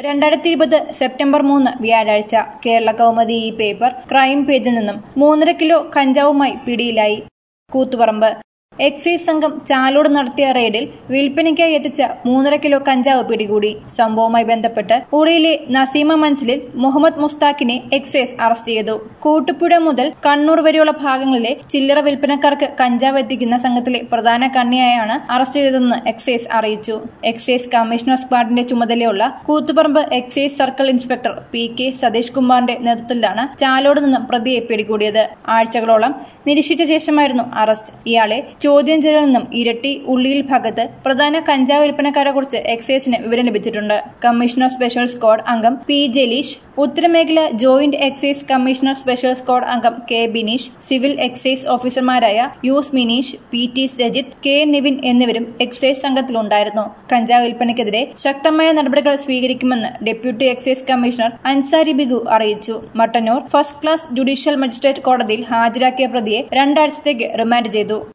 രണ്ടായിരത്തി ഇരുപത് സെപ്റ്റംബർ മൂന്ന് വ്യാഴാഴ്ച കേരള കൗമുദി ഈ പേപ്പർ ക്രൈം പേജിൽ നിന്നും മൂന്നര കിലോ കഞ്ചാവുമായി പിടിയിലായി കൂത്തുപറമ്പ് എക്സൈസ് സംഘം ചാലോട് നടത്തിയ റെയ്ഡിൽ വിൽപ്പനയ്ക്കായി എത്തിച്ച മൂന്നര കിലോ കഞ്ചാവ് പിടികൂടി സംഭവവുമായി ബന്ധപ്പെട്ട് ഉളിയിലെ നസീമ മൻസിലിൽ മുഹമ്മദ് മുസ്താഖിനെ എക്സൈസ് അറസ്റ്റ് ചെയ്തു കൂട്ടുപുഴ മുതൽ കണ്ണൂർ വരെയുള്ള ഭാഗങ്ങളിലെ ചില്ലറ വിൽപ്പനക്കാർക്ക് കഞ്ചാവ് എത്തിക്കുന്ന സംഘത്തിലെ പ്രധാന കണ്ണിയായാണ് അറസ്റ്റ് ചെയ്തതെന്ന് എക്സൈസ് അറിയിച്ചു എക്സൈസ് കമ്മീഷണർ സ്ക്വാഡിന്റെ ചുമതലയുള്ള Koothuparamba excise circle inspector P K Satheesh കുമാറിന്റെ നേതൃത്വത്തിലാണ് ചാലോട് നിന്ന് പ്രതിയെ പിടികൂടിയത് ആഴ്ചകളോളം നിരീക്ഷിച്ച ശേഷമായിരുന്നു അറസ്റ്റ് ഇയാളെ ചോദ്യം ചെയ്തതിൽ നിന്നും ഇരട്ടി ഉള്ളിയിൽ ഭാഗത്ത് പ്രധാന കഞ്ചാവ് വിൽപ്പനക്കാരെ കുറിച്ച് എക്സൈസിന് വിവരം ലഭിച്ചിട്ടുണ്ട് കമ്മീഷണർ സ്പെഷ്യൽ സ്ക്വാഡ് അംഗം പി ജലീഷ് ഉത്തരമേഖല joint excise commissioner special squad അംഗം കെ ബിനീഷ് സിവിൽ എക്സൈസ് ഓഫീസർമാരായ യൂസ് Mineesh P T Sajith K Nivin എന്നിവരും എക്സൈസ് സംഘത്തിലുണ്ടായിരുന്നു കഞ്ചാവ് വിൽപ്പനയ്ക്കെതിരെ ശക്തമായ നടപടികൾ സ്വീകരിക്കുമെന്ന് deputy excise commissioner Ansari Bigu അറിയിച്ചു Mattannur first class judicial magistrate കോടതിയിൽ ഹാജരാക്കിയ പ്രതിയെ രണ്ടാഴ്ചത്തേക്ക് റിമാൻഡ് ചെയ്തു